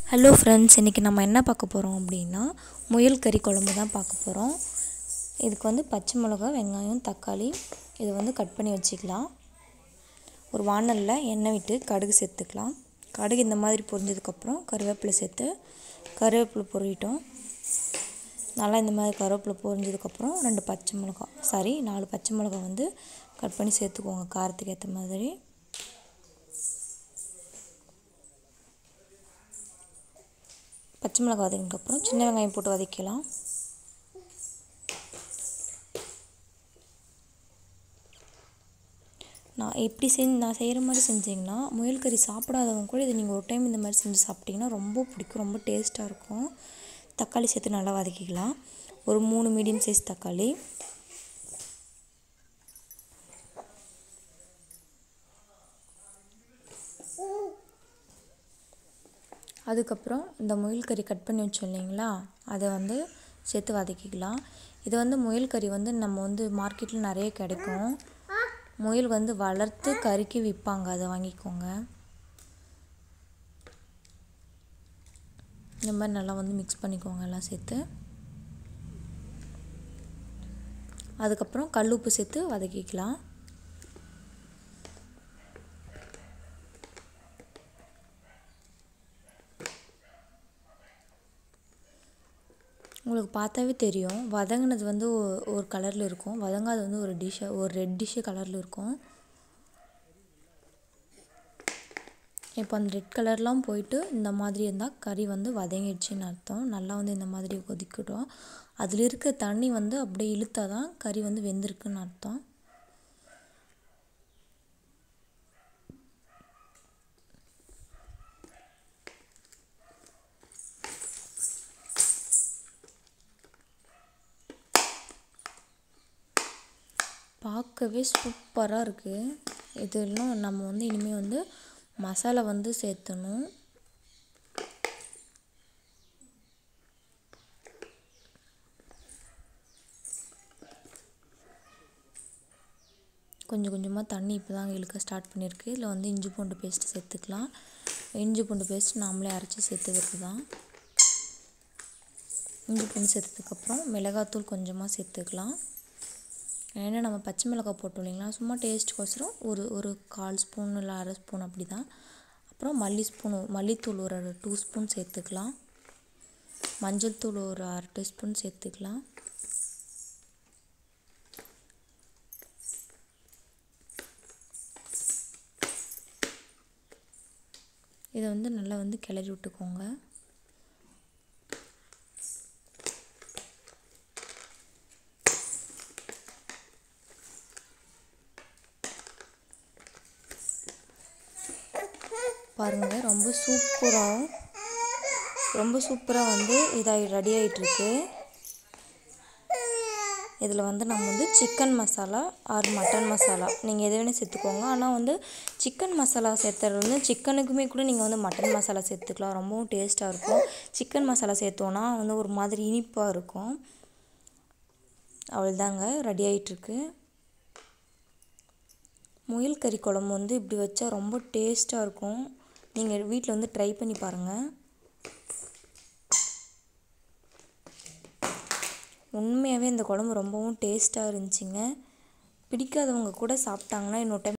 hello friends இன்றைக்கி நம்ம என்ன பார்க்க போகிறோம் அப்படின்னா முயல் கறி குழம்பு தான் பார்க்க போகிறோம் இதுக்கு வந்து பச்சை மிளகா வெங்காயம் தக்காளி இதை வந்து கட் பண்ணி வச்சுக்கலாம் ஒரு வானலில் எண்ணெய் விட்டு கடுகு சேர்த்துக்கலாம் கடுகு இந்த மாதிரி பொரிஞ்சதுக்கப்புறம் கருவேப்பிலை சேர்த்து கருவேப்பிலை பொரியிட்டோம் நல்லா இந்த மாதிரி கருவேப்பிலை பொரிஞ்சதுக்கப்புறம் ரெண்டு பச்சை மிளகா சாரி நாலு பச்சை மிளகா வந்து கட் பண்ணி சேர்த்துக்கோங்க காரத்துக்கு ஏற்ற மாதிரி பச்சை மிளகா வதங்கினதுக்கப்புறம் சின்ன வெங்காயம் போட்டு வதக்கலாம் நான் எப்படி செஞ்சு நான் செய்கிற மாதிரி செஞ்சிங்கன்னா முயல் கறி சாப்பிடாதவங்க கூட இதை நீங்கள் ஒரு டைம் இந்த மாதிரி செஞ்சு சாப்பிட்டிங்கன்னா ரொம்ப பிடிக்கும் ரொம்ப டேஸ்ட்டாக இருக்கும் தக்காளி சேர்த்து நல்லா வதக்கிக்கலாம் ஒரு மூணு மீடியம் சைஸ் தக்காளி அதுக்கப்புறம் இந்த முயல் கறி கட் பண்ணி வச்சோம் இல்லைங்களா அதை வந்து சேர்த்து வதக்கிக்கலாம் இது வந்து முயல் கறி வந்து நம்ம வந்து மார்க்கெட்டில் நிறைய கிடைக்கும் முயல் வந்து வளர்த்து கறிக்கு விற்பாங்க அதை வாங்கிக்கோங்க இந்த மாதிரி நல்லா வந்து மிக்ஸ் பண்ணிக்கோங்க எல்லாம் சேர்த்து அதுக்கப்புறம் கல் உப்பு சேர்த்து வதக்கிக்கலாம் உங்களுக்கு பார்த்தாவே தெரியும் வதங்கினது வந்து ஒரு கலரில் இருக்கும் வதங்காது வந்து ஒரு டிஷ்ஷை ஒரு ரெட் டிஷ்ஷு கலரில் இருக்கும் இப்போ அந்த ரெட் கலர்லாம் போயிட்டு இந்த மாதிரி இருந்தால் கறி வந்து வதங்கிடுச்சின்னு அர்த்தம் நல்லா வந்து இந்த மாதிரி கொதிக்கட்டும் அதில் இருக்க தண்ணி வந்து அப்படியே இழுத்தா தான் கறி வந்து வெந்திருக்குன்னு அர்த்தம் பார்க்கவே சூப்பராக இருக்குது இதெல்லாம் நம்ம வந்து இனிமேல் வந்து மசாலா வந்து சேர்த்தணும் கொஞ்சம் கொஞ்சமாக தண்ணி இப்போ தான் இழுக்க ஸ்டார்ட் பண்ணியிருக்கு இதில் வந்து இஞ்சி பூண்டு பேஸ்ட்டு சேர்த்துக்கலாம் இஞ்சி பூண்டு பேஸ்ட் நாமளே அரைச்சி சேர்த்துக்கிறது தான் இஞ்சி பூண்டு சேர்த்ததுக்கப்புறம் மிளகாத்தூள் கொஞ்சமாக சேர்த்துக்கலாம் ஏன்னா நம்ம பச்சை மிளகாய் போட்டோம் இல்லைங்களா சும்மா டேஸ்ட்டுக்கோசரம் ஒரு ஒரு கால் ஸ்பூன் இல்லை அரை ஸ்பூன் அப்படி தான் அப்புறம் மல்லி ஸ்பூன் மல்லித்தூள் ஒரு டூ ஸ்பூன் சேர்த்துக்கலாம் மஞ்சள் தூள் ஒரு அரை டீஸ்பூன் சேர்த்துக்கலாம் இதை வந்து நல்லா வந்து கிளறி விட்டுக்கோங்க பாருங்கள் ரொம்ப சூப்பராக ரொம்ப சூப்பராக வந்து இதாகி ரெடி ஆகிட்டுருக்கு இதில் வந்து நம்ம வந்து chicken masala or mutton masala நீங்கள் எது வேணால் சேர்த்துக்கோங்க ஆனால் வந்து சிக்கன் மசாலா சேர்த்துறது வந்து சிக்கனுக்குமே கூட நீங்கள் வந்து மட்டன் மசாலா சேர்த்துக்கலாம் ரொம்பவும் டேஸ்ட்டாக இருக்கும் சிக்கன் மசாலா சேர்த்தோன்னா வந்து ஒரு மாதிரி இனிப்பாக இருக்கும் அவ்வளோதாங்க ரெடி ஆகிட்டுருக்கு முயல் கறி குழம்பு வந்து இப்படி வச்சா ரொம்ப டேஸ்ட்டாக இருக்கும் நீங்கள் வீட்டில் வந்து ட்ரை பண்ணி பாருங்கள் உண்மையாகவே இந்த குழம்பு ரொம்பவும் டேஸ்ட்டாக இருந்துச்சுங்க பிடிக்காதவங்க கூட சாப்பிட்டாங்கன்னா இன்னொரு டைம்